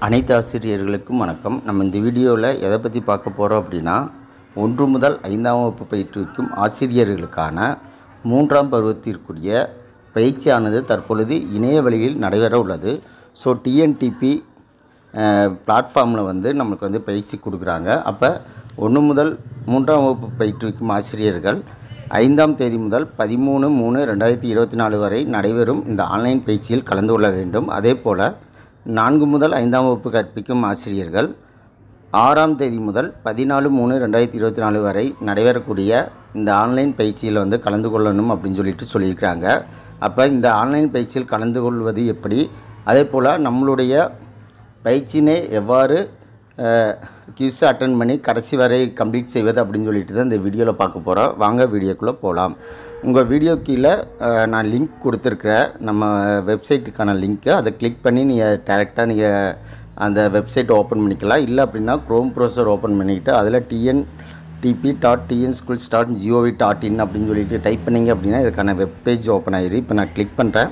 அனைத்து ஆசிரியர்களுக்கும் வணக்கம் நம்ம இந்த வீடியோவில் எதை பற்றி பார்க்க போகிறோம் அப்படின்னா ஒன்று முதல் ஐந்தாம் வகுப்பு பயிற்றுவிக்கும் ஆசிரியர்களுக்கான மூன்றாம் பருவத்திற்குரிய பயிற்சியானது தற்பொழுது இணைய வழியில் நடைபெற உள்ளது ஸோ டிஎன்டிபி பிளாட்ஃபார்மில் வந்து நமக்கு வந்து பயிற்சி கொடுக்குறாங்க அப்போ ஒன்று முதல் மூன்றாம் வகுப்பு பயிற்றுவிக்கும் ஆசிரியர்கள் ஐந்தாம் தேதி முதல் பதிமூணு மூணு ரெண்டாயிரத்தி இருபத்தி நாலு வரை நடைபெறும் இந்த ஆன்லைன் பயிற்சியில் கலந்து கொள்ள வேண்டும் அதே போல் நான்கு முதல் ஐந்தாம் வகுப்பு கற்பிக்கும் ஆசிரியர்கள் ஆறாம் தேதி முதல் பதினாலு மூணு ரெண்டாயிரத்தி இருபத்தி நாலு வரை நடைபெறக்கூடிய இந்த ஆன்லைன் பயிற்சியில் வந்து கலந்து கொள்ளணும் அப்படின்னு சொல்லிட்டு சொல்லியிருக்கிறாங்க அப்போ இந்த ஆன்லைன் பயிற்சியில் கலந்து கொள்வது எப்படி அதே போல் நம்மளுடைய பயிற்சியினை எவ்வாறு கிஸ் அட்டன் பண்ணி கடைசி வரை கம்ப்ளீட் செய்வது அப்படின்னு சொல்லிட்டு தான் இந்த வீடியோவில் பார்க்க போகிறோம் வாங்க வீடியோக்குள்ளே போகலாம் உங்கள் வீடியோ கீழே அஹ், நான் லிங்க் கொடுத்துருக்குறேன் நம்ம வெப்சைட்டுக்கான லிங்க்கு அதை கிளிக் பண்ணி நீங்கள் டேரெக்டாக நீங்கள் அந்த வெப்சைட் ஓப்பன் பண்ணிக்கலாம் இல்லை அப்படின்னா க்ரோம் ப்ரௌசர் ஓப்பன் பண்ணிக்கிட்டு அதில் TN DP dot TN schools dot GOV dot in அப்படின்னு சொல்லிட்டு டைப் பண்ணிங்க அப்படின்னா இதுக்கான வெப் பேஜ் ஓப்பன் ஆயிரு இப்போ நான் கிளிக் பண்ணுறேன்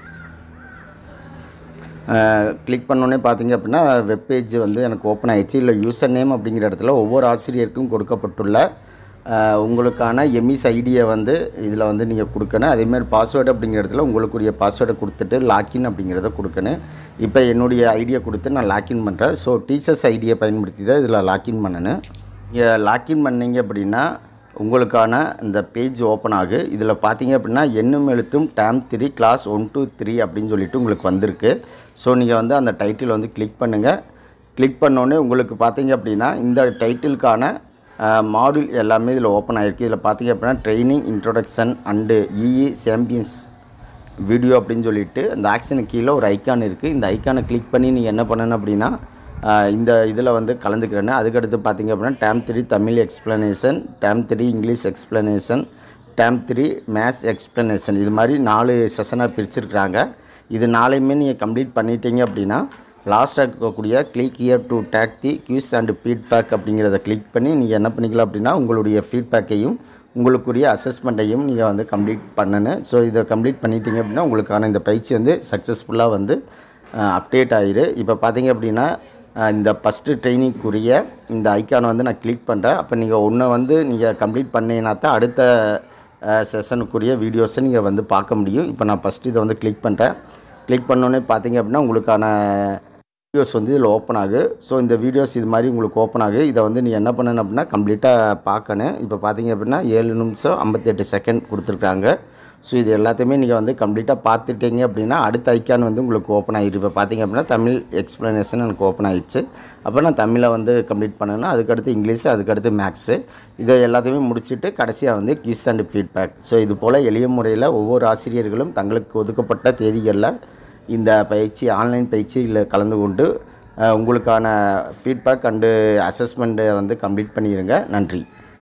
கிளிக் பண்ணோன்னே பார்த்தீங்க அப்படின்னா வெப் பேஜ் வந்து எனக்கு ஓப்பன் ஆயிடுச்சு இல்லை யூசர் நேம் அப்படிங்கிற இடத்துல ஒவ்வொரு ஆசிரியருக்கும் கொடுக்கப்பட்டுள்ள அஹ், உங்களுக்கான எம்இஸ் ஐடியை வந்து இதில் வந்து நீங்கள் கொடுக்கணும் அதேமாதிரி பாஸ்வேர்டு அப்படிங்கிற இடத்துல உங்களுக்குரிய பாஸ்வேர்டை கொடுத்துட்டு லாக்இன் அப்படிங்கிறத கொடுக்கணும் இப்போ என்னுடைய ஐடியை கொடுத்து நான் லாக்இன் பண்ணுறேன் ஸோ டீச்சர்ஸ் ஐடியை பயன்படுத்தி தான் இதில் லாக்இன் பண்ணணும் நீங்கள் லாக்இன் பண்ணீங்க அப்படின்னா உங்களுக்கான இந்த பேஜ் ஓப்பன் ஆகு இதில் பார்த்தீங்க அப்படின்னா எண்ணும் எழுத்தும் term three class one two three அப்படின்னு சொல்லிட்டு உங்களுக்கு வந்திருக்கு ஸோ நீங்கள் வந்து அந்த டைட்டில் வந்து கிளிக் பண்ணுங்கள் கிளிக் பண்ணோடனே உங்களுக்கு பார்த்தீங்க அப்படின்னா இந்த டைட்டிலுக்கான மாடியூல் எல்லாமே இதில் ஓப்பன் ஆகிருக்கு இதில் பார்த்தீங்க அப்படின்னா training introduction and EE champions video அப்படின்னு சொல்லிட்டு அந்த ஆக்ஷனுக்கு கீழே ஒரு ஐக்கான் இருக்குது இந்த ஐக்கானை கிளிக் பண்ணி நீங்கள் என்ன பண்ணணும் அப்படின்னா ஆஹ் இந்த இதில் வந்து கலந்துக்கிறேன்னு அதுக்கடுத்து பார்த்தீங்க அப்படின்னா term three Tamil explanation term three English explanation term three maths explanation இது மாதிரி நாலு செஷனாக பிரிச்சிருக்கிறாங்க இது நாளையுமே நீங்கள் கம்ப்ளீட் பண்ணிட்டீங்க அப்படின்னா லாஸ்ட்டாக இருக்கக்கூடிய click here to take the quiz and feedback அப்படிங்கிறத கிளிக் பண்ணி நீங்கள் என்ன பண்ணிக்கலாம் அப்படின்னா உங்களுடைய ஃபீட்பேக்கையும் உங்களுக்குரிய அசஸ்மெண்ட்டையும் நீங்கள் வந்து கம்ப்ளீட் பண்ணணும் ஸோ இதை கம்ப்ளீட் பண்ணிட்டீங்க அப்படின்னா உங்களுக்கான இந்த பயிற்சி வந்து சக்ஸஸ்ஃபுல்லாக வந்து அப்டேட் ஆயிரு இப்போ பார்த்தீங்க அப்படின்னா அஹ், இந்த ஃபஸ்ட்டு ட்ரைனிங்குரிய இந்த ஐக்கானை வந்து நான் கிளிக் பண்ணுறேன் அப்போ நீங்கள் ஒன்றை வந்து நீங்கள் கம்ப்ளீட் பண்ணீங்கன்னா தான் அடுத்த செஷனுக்குரிய வீடியோஸை நீங்கள் வந்து பார்க்க முடியும் இப்போ நான் ஃபஸ்ட்டு இதை வந்து கிளிக் பண்ணுறேன் கிளிக் பண்ணோன்னே பார்த்தீங்க அப்படின்னா உங்களுக்கான வீடியோஸ் வந்து இதில் ஓப்பன் ஆகு ஸோ இந்த வீடியோஸ் இது மாதிரி உங்களுக்கு ஓப்பன் ஆகு இதை வந்து நீ என்ன பண்ணணும் அப்படின்னா கம்ப்ளீட்டாக பார்க்கணும் இப்போ பார்த்தீங்க அப்படின்னா ஏழு நிமிஷம் ஐம்பத்தெட்டு செகண்ட் கொடுத்துருக்காங்க ஸோ இது எல்லாத்தையுமே நீங்கள் வந்து கம்ப்ளீட்டாக பார்த்துட்டீங்க அப்படின்னா அடுத்த ஐக்கான் வந்து உங்களுக்கு ஓப்பன் ஆகிடுது இப்போ பார்த்தீங்க அப்படின்னா தமிழ் எக்ஸ்ப்ளனேஷன் எனக்கு ஓப்பன் ஆகிடுச்சு அப்போ நான் தமிழை வந்து கம்ப்ளீட் பண்ணணும் அதுக்கடுத்து இங்கிலீஷ் அதுக்கடுத்து மேக்ஸு இதை எல்லாத்தையுமே முடிச்சுட்டு கடைசியாக வந்து கிஸ் அண்ட் ஃபீட்பேக் ஸோ இது போல் எளிய முறையில் ஒவ்வொரு ஆசிரியர்களும் தங்களுக்கு ஒதுக்கப்பட்ட தேதிகளில் இந்த பயிற்சி ஆன்லைன் பயிற்சியில் கலந்து கொண்டு அஹ், உங்களுக்கான ஃபீட்பேக் அண்டு அசஸ்மெண்ட்டை வந்து கம்ப்ளீட் பண்ணிடுங்க நன்றி